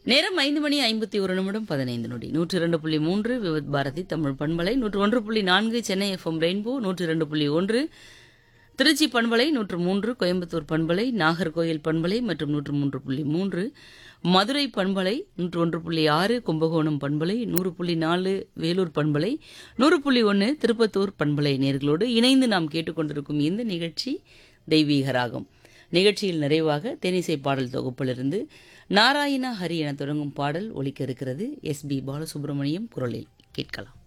நேரம் ஐந்து மணி ஐம்பத்தி ஒரு நிமிடம் பதினைந்து நொடி நூற்றி இரண்டு புள்ளி மூன்று விவத் பாரதி தமிழ் பண்பலை நூற்று ஒன்று புள்ளி நான்கு சென்னை எஃப்எம் ரெயின்போ நூற்றி இரண்டு புள்ளி ஒன்று திருச்சி பண்பலை நூற்று மூன்று கோயம்புத்தூர் பண்பலை நாகர்கோயில் பண்பலை மற்றும் நூற்று மூன்று புள்ளி மூன்று மதுரை பண்பலை நூற்று ஒன்று புள்ளி ஆறு கும்பகோணம் பண்பலை நூறு புள்ளி நாலு வேலூர் பண்பலை நூறு புள்ளி ஒன்று திருப்பத்தூர் பண்பலை நேர்களோடு இணைந்து நாம் கேட்டுக்கொண்டிருக்கும் இந்த நிகழ்ச்சி தெய்வீக ராகம் நிகழ்ச்சியில் நிறைவாக தேனிசை பாடல் தொகுப்பிலிருந்து நாராயணா ஹரி என தொடங்கும் பாடல் ஒலிக்க இருக்கிறது எஸ் பி பாலசுப்ரமணியம் குரலில் கேட்கலாம்